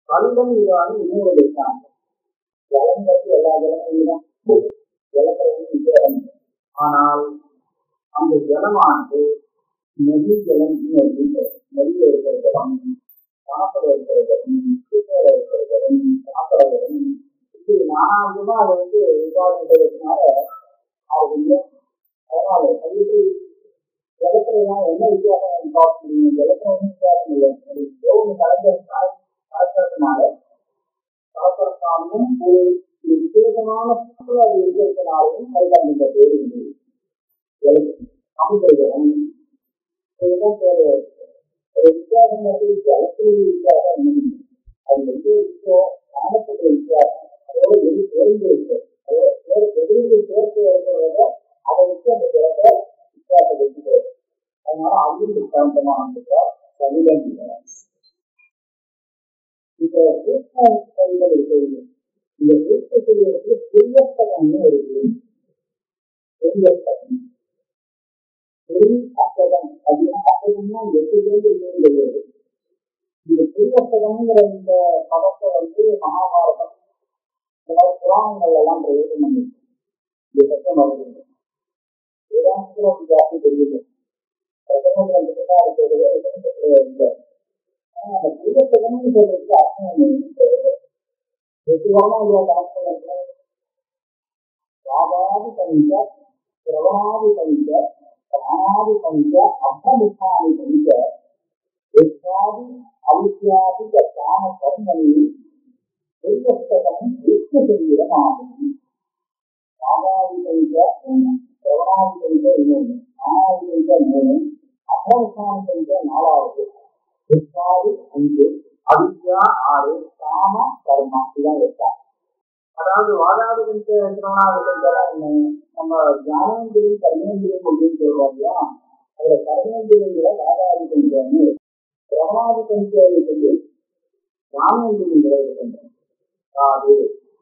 கல்வன் இதான இன்னொரு திட்டம் ஜலங்கிறது எல்லா ஜலங்களும் தான் ஜலத்துல வந்து நிற்கிறாங்க ஆனால் அந்த ஜலமானது நதி ஜலம் அப்படின்னு நதியில் இருக்கிற ஜலம் சாப்பிட இருக்கிற ஜலம் குப்பையில இருக்கிற ஜலம் சாப்பிட ஜலம் இப்படி நானாவிதமா அதை வந்து விவாதிக்கிறதுனால அது இல்லை அதனால கல்வி ஜலத்துல தான் என்ன வித்தியாசம் பார்க்க முடியும் ஜலத்துல ஒன்றும் வித்தியாசம் இல்லை அது எவ்வளவு கலந்து கலக்கிறதுனால கலக்கிறதுனாலும் ஒரு விசேஷமான சுற்றுலா அது இருக்கிறதுனாலும் அதுக்கு அந்த பேர் உண்டு ஜலத்துக்கு சமுதிர ஜலம் இதுதான் பேர் ஒரு வித்தியாசம் வந்து ஜலத்துல வித்தியாசம் இல்லை. அது வந்து இப்போ காணப்படுற வித்தியாசம் அதோட எது தெரிந்து இருக்கு அதோட வேறு எதிர்ப்பு சேர்த்து இருக்கிறத அதை வச்சு அந்த ஜலத்தை வித்தியாசம் வச்சுக்கிறது அதனால அதுவும் வித்தியாசமான கவிதம் இந்த சூக்ம கவிகள் இருக்கிறது இந்த சூக்ம கவிகளுக்கு புரியத்தகம்னு இருக்கு புரியத்தகம் பொய் அத்தகம் அப்படின்னா அத்தகம்னா எட்டுலேருந்து இருக்கிறது இந்த புரியத்தகம்ங்கிற இந்த பதத்தை வந்து மகாபாரதம் சில புராணங்கள் எல்லாம் பிரயோகம் பண்ணி இந்த சட்டம் வருது வேதாந்தத்தில் ஜாஸ்தி தெரியுது பிரதமர் இல்லை அந்த புரியத்தகம்னு சொல்றதுக்கு அர்த்தம் என்ன பொதுவான ஒரு கணக்கு வாதாதி பஞ்ச பிரவாதி பஞ்ச பிராணாதி பஞ்ச அபமுகாதி பஞ்ச யஜ்ஞாதி அவித்யாதி காம கர்மணி புரியத்தகம் விஷ்ணு சரீரம் ஆகும் வாதாதி பஞ்ச பிரவாதி பஞ்ச இன்னொன்று ஆதி பஞ்ச மூணு அபமுகாதி பஞ்ச நாலாவது யஜ்ஞாதி அஞ்சு அவித்யா ஆறு காம கர்மா இதான் எட்டாம் அதாவது வாதாதி பஞ்ச திருவண்ணாமலை பஞ்செல்லாம் என்ன நம்ம ஞானேந்திரியம் கர்மேந்திரியம் அப்படின்னு சொல்றோம் இல்லையா அதுல கர்மேந்திரியங்களை வாதாதி பஞ்சம்னு பிரமாதி பஞ்சம் சொல்லி ஞானேந்திரியங்களை இருக்கின்றன காது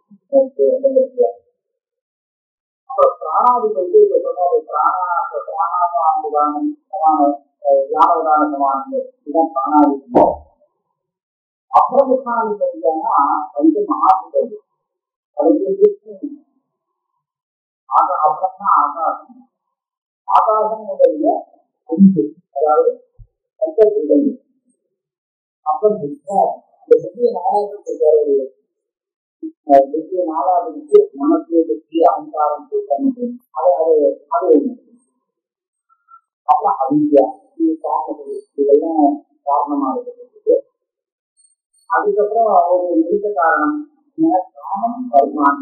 அப்புறம் பிராணாதி பஞ்சம் இப்ப சொன்னாரு பிராணா பிராணாபானுதானம் சமானம் ஞானதான சமானம் இதுதான் பிராணாதி பஞ்சம் அப்பிரமுகானி பஞ்சம்னா பஞ்ச மகாபுதம் அதுக்கு விஷ்ணு ஆக அப்புறம்னா ஆகாசம் ஆகாசம் முதல்ல அஞ்சு அதாவது பஞ்சபூதங்கள் அப்புறம் விஸ்வாசம் இந்த புதிய நாளாக தேவையில்லை புதிய நாளாவதுக்கு மனசு புத்தி அகங்காரம் கூட்டம் அது அது அது ஒண்ணு அப்புறம் அவித்யா இது காரணம் இதெல்லாம் காரணமாக இருக்கிறது அதுக்கப்புறம் ஒரு நிறுத்த காரணம் காமம் கர்மான்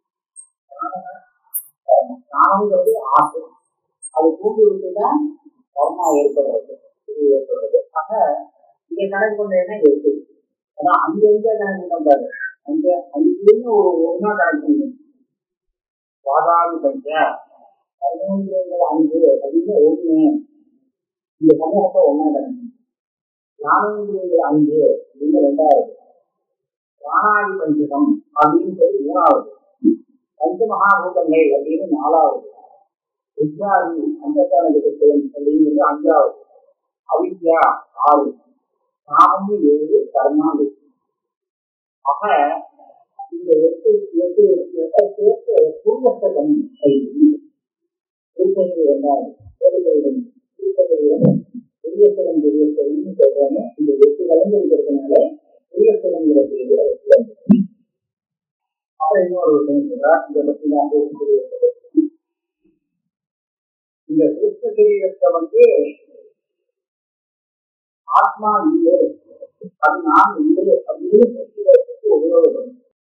காமங்கிறது ஆசை அது தூண்டி விட்டுதான் கர்மா ஏற்படுறது இது ஏற்படுறது ஆக இங்க கணக்கு பண்ண என்ன இருக்கு அதான் அங்க எங்க கணக்கு பண்றாரு அங்க அங்கேயும் ஒரு ஒன்னா கணக்கு பண்ணு வாதாதி பஞ்ச பதினொன்று அஞ்சு அப்படின்னு ஒண்ணு இந்த சமூகத்தை ஒன்னா கணக்கு ஞானேந்திரியங்கள் அஞ்சு அப்படின்னு ரெண்டாவது பிராணாதி பஞ்சகம் அப்படின்னு சொல்லி மூணாவது பஞ்ச மகாபூதங்கள் அப்படின்னு நாலாவது வித்யாதி அந்த கணக்கு அப்படிங்கிறது அஞ்சாவது அவித்யா ஆறு காமம் ஏழு கர்மா எட்டு ஆக இந்த எட்டு எட்டு எட்டை சேர்த்து பூர்வஸ்தகம் திருப்பதி இரண்டாவது திருப்பதி திருப்பதி பெரியஸ்தலம் பெரியஸ்தலம் சொல்றாங்க இந்த எட்டு கலந்து இருக்கிறதுனால பெரியஸ்தலங்கிற பேரு அதுக்கு வந்தது. அப்புறம் இன்னொரு விஷயம் சொல்றா இதை பத்தி நான் பேசக்கூடிய இந்த சூக்ம சரீரத்தை வந்து ஆத்மா இல்லை அது நான் இல்லை அப்படின்னு சக்திகளுக்கு உபயோகப்படும்